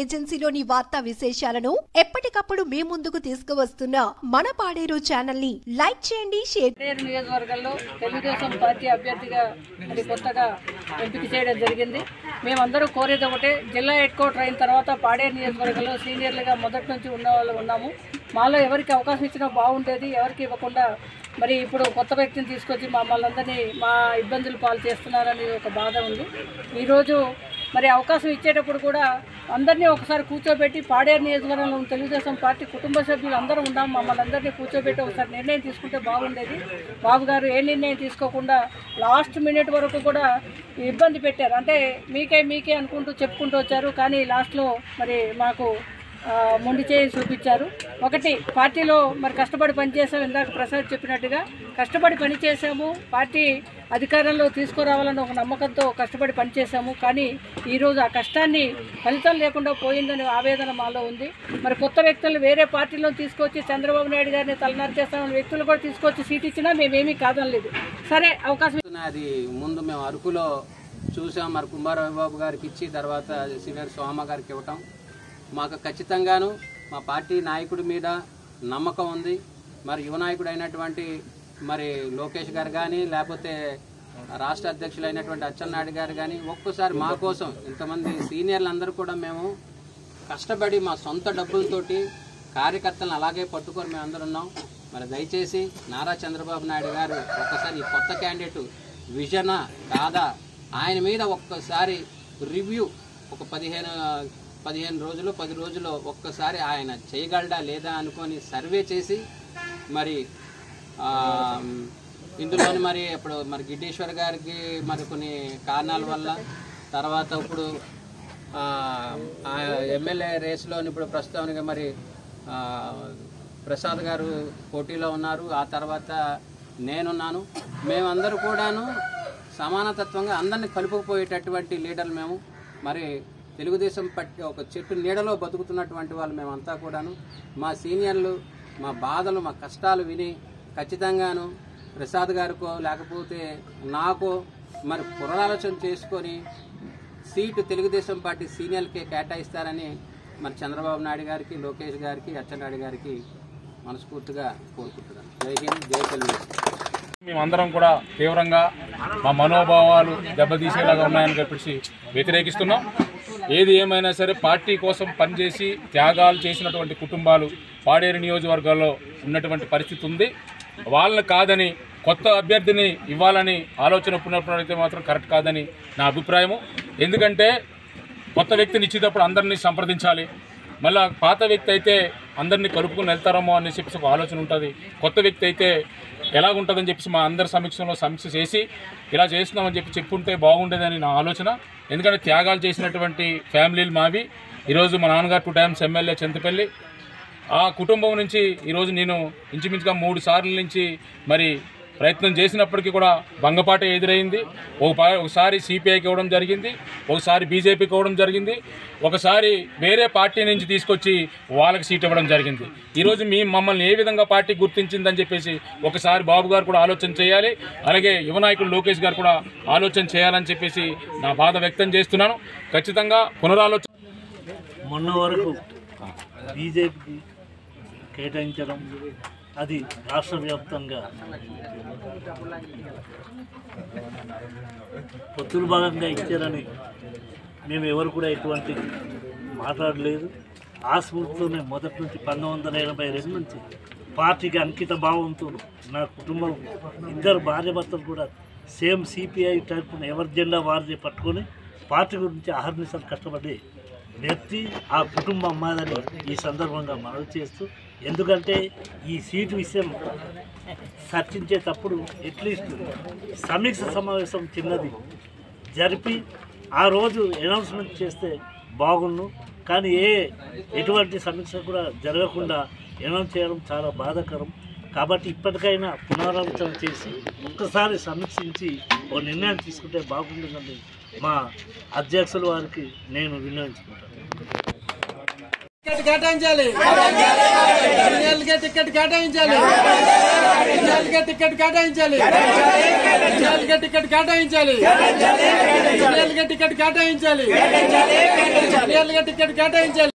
ఏజెన్సీలోని వార్తా విశేషాలను ఎప్పటికప్పుడు మీ ముందుకు తీసుకువస్తున్న మన పాడేరు ఛానల్ ని లైక్ చేయండి షేర్ పాడేరు నియోజకవర్గంలో తెలుగుదేశం పార్టీ అభ్యర్థిగా మరి కొత్తగా ఎంపిక చేయడం జరిగింది మేమందరూ కోరేది ఒకటే జిల్లా హెడ్ క్వార్టర్ అయిన తర్వాత పాడేరు నియోజకవర్గంలో సీనియర్లుగా మొదటి నుంచి ఉన్న వాళ్ళు ఉన్నాము మాలో ఎవరికి అవకాశం ఇచ్చినా బాగుండేది ఎవరికి ఇవ్వకుండా మరి ఇప్పుడు కొత్త వ్యక్తిని తీసుకొచ్చి మమ్మల్ని అందరినీ మా ఇబ్బందులు పాలు చేస్తున్నారని ఒక బాధ ఉంది ఈరోజు మరి అవకాశం ఇచ్చేటప్పుడు కూడా అందరినీ ఒకసారి కూర్చోబెట్టి పాడేరు నియోజకవర్గంలో ఉన్న తెలుగుదేశం పార్టీ కుటుంబ సభ్యులు అందరూ ఉన్నాం మమ్మల్ని అందరినీ కూర్చోబెట్టి ఒకసారి నిర్ణయం తీసుకుంటే బాగుండేది బాబు గారు ఏ నిర్ణయం తీసుకోకుండా లాస్ట్ మినిట్ వరకు కూడా ఇబ్బంది పెట్టారు అంటే మీకే మీకే అనుకుంటూ చెప్పుకుంటూ వచ్చారు కానీ లాస్ట్లో మరి మాకు ఆ, మొండి చేయి చూపించారు ఒకటి పార్టీలో మరి కష్టపడి పనిచేసాము ఇందాక ప్రసాద్ చెప్పినట్టుగా కష్టపడి పనిచేసాము పార్టీ అధికారంలో తీసుకురావాలని ఒక నమ్మకంతో కష్టపడి పనిచేసాము కానీ ఈరోజు ఆ కష్టాన్ని ఫలితం లేకుండా పోయిందని ఆవేదన మాలో ఉంది మరి కొత్త వ్యక్తులు వేరే పార్టీలో తీసుకొచ్చి చంద్రబాబు నాయుడు గారిని తలనరికేస్తామని వ్యక్తులు కూడా తీసుకొచ్చి సీట్ ఇచ్చినా మేమేమీ కాదనలేదు సరే అవకాశం అది ముందు మేము అరకులో చూసాం మరి కుమారబాబు బాబు గారికి ఇచ్చి తర్వాత సీనియర్ సోమ గారికి ఇవ్వటం మాకు ఖచ్చితంగాను మా పార్టీ నాయకుడి మీద నమ్మకం ఉంది మరి యువ నాయకుడు అయినటువంటి మరి లోకేష్ గారు కానీ లేకపోతే రాష్ట్ర అధ్యక్షులైనటువంటి అచ్చెన్నాయుడు గారు కానీ ఒక్కసారి మా కోసం ఇంతమంది సీనియర్లు అందరూ కూడా మేము కష్టపడి మా సొంత డబ్బులతోటి కార్యకర్తలను అలాగే పట్టుకొని మేము అందరు ఉన్నాం మరి దయచేసి నారా చంద్రబాబు నాయుడు గారు ఒక్కసారి ఈ కొత్త క్యాండిడేట్ విజన కాదా ఆయన మీద ఒక్కసారి రివ్యూ ఒక పదిహేను పదిహేను రోజులు పది రోజులు ఒక్కసారి ఆయన చేయగలడా లేదా అనుకొని సర్వే చేసి మరి ఆ, ఇందులోని మరి ఇప్పుడు మరి గిడ్డేశ్వర్ గారికి మరి కొన్ని కారణాల వల్ల తర్వాత ఇప్పుడు ఆ, ఆ ఎమ్మెల్యే రేసులో ఇప్పుడు ప్రస్తుతానికి మరి ఆ, ప్రసాద్ గారు పోటీలో ఉన్నారు ఆ తర్వాత నేనున్నాను మేమందరూ కూడాను సమానతత్వంగా అందరినీ కలుపుకుపోయేటటువంటి లీడర్లు మేము మరి తెలుగుదేశం పట్టి ఒక చెట్టు నీడలో బతుకుతున్నటువంటి వాళ్ళు మేమంతా కూడాను మా సీనియర్లు మా బాధలు మా కష్టాలు విని ఖచ్చితంగాను ప్రసాద్ గారికో లేకపోతే నాకో మరి పునరాలోచన చేసుకొని సీటు తెలుగుదేశం పార్టీ సీనియర్కే కేటాయిస్తారని మరి చంద్రబాబు నాయుడు గారికి లోకేష్ గారికి అచ్చెన్నాయుడు గారికి మనస్ఫూర్తిగా కోరుకుంటున్నాను జై హింద్ జై తెలుగుదేశం మేమందరం కూడా తీవ్రంగా మా మనోభావాలు దెబ్బతీసేలాగా ఉన్నాయని చెప్పేసి వ్యతిరేకిస్తున్నాం ఏది ఏమైనా సరే పార్టీ కోసం పనిచేసి త్యాగాలు చేసినటువంటి కుటుంబాలు పాడేరు నియోజకవర్గాల్లో ఉన్నటువంటి పరిస్థితి ఉంది వాళ్ళని కాదని కొత్త అభ్యర్థిని ఇవ్వాలని ఆలోచన ఉన్నప్పుడైతే మాత్రం కరెక్ట్ కాదని నా అభిప్రాయము ఎందుకంటే కొత్త వ్యక్తిని ఇచ్చేటప్పుడు అందరినీ సంప్రదించాలి మళ్ళా పాత వ్యక్తి అయితే అందరినీ కలుపుకుని వెళ్తారేమో అని చెప్పేసి ఒక ఆలోచన ఉంటుంది కొత్త వ్యక్తి అయితే ఎలాగుంటుందని చెప్పేసి మా అందరి సమీక్షలో సమీక్ష చేసి ఇలా చేస్తున్నామని చెప్పి చెప్పుంటే బాగుండేదని నా ఆలోచన ఎందుకంటే త్యాగాలు చేసినటువంటి ఫ్యామిలీలు మావి ఈరోజు మా నాన్నగారు టూ టైమ్స్ ఎమ్మెల్యే చింతపల్లి ఆ కుటుంబం నుంచి ఈరోజు నేను ఇంచుమించుగా మూడు సార్ల నుంచి మరి ప్రయత్నం చేసినప్పటికీ కూడా భంగపాట ఎదురైంది ఒక పా- ఒకసారి సిపిఐకి ఇవ్వడం జరిగింది ఒకసారి బీజేపీకి ఇవ్వడం జరిగింది ఒకసారి వేరే పార్టీ నుంచి తీసుకొచ్చి వాళ్ళకి సీట్ ఇవ్వడం జరిగింది ఈరోజు మీ మమ్మల్ని ఏ విధంగా పార్టీ గుర్తించిందని చెప్పేసి ఒకసారి బాబు గారు కూడా ఆలోచన చేయాలి అలాగే యువ నాయకుడు లోకేష్ గారు కూడా ఆలోచన చేయాలని చెప్పేసి నా బాధ వ్యక్తం చేస్తున్నాను ఖచ్చితంగా పునరాలోచన మొన్న వరకు బీజేపీకి కేటాయించడం అది రాష్ట్ర వ్యాప్తంగా పొత్తుల భాగంగా ఇచ్చారని మేము ఎవరు కూడా ఎటువంటి మాట్లాడలేదు ఆ స్ఫూర్తితోనే మొదటి నుంచి పంతొమ్మిది వందల ఎనభై రెండు నుంచి పార్టీకి అంకిత భావంతో నా కుటుంబం ఇద్దరు భార్యాభర్తలు కూడా సేమ్ సిపిఐ తరఫున ఎవరి జెండా వారిని పట్టుకొని పార్టీ గురించి అహర్నిశలు కష్టపడి వ్యక్తి ఆ కుటుంబం మాదని ఈ సందర్భంగా మనవి చేస్తూ ఎందుకంటే ఈ సీటు విషయం చర్చించేటప్పుడు అట్లీస్ట్ సమీక్ష సమావేశం చిన్నది జరిపి ఆ రోజు అనౌన్స్మెంట్ చేస్తే బాగుండు కానీ ఏ ఎటువంటి సమీక్ష కూడా జరగకుండా అనౌన్స్ చేయడం చాలా బాధాకరం కాబట్టి ఇప్పటికైనా పునరాలోచన చేసి ఒక్కసారి సమీక్షించి ఓ నిర్ణయం తీసుకుంటే బాగుంటుందని మా అధ్యక్షుల వారికి నేను విన్నవించుకుంటాను టికెట్ కేటాయించాలి ఎన్నికలకే టికెట్ కేటాయించాలి ఎన్నికలకే టికెట్ కేటాయించాలి ఎన్నికలకే టికెట్ కేటాయించాలి ఎన్నికలకే టికెట్ టికెట్ కేటాయించాలి సీనియర్లుగా టికెట్ కేటాయించాలి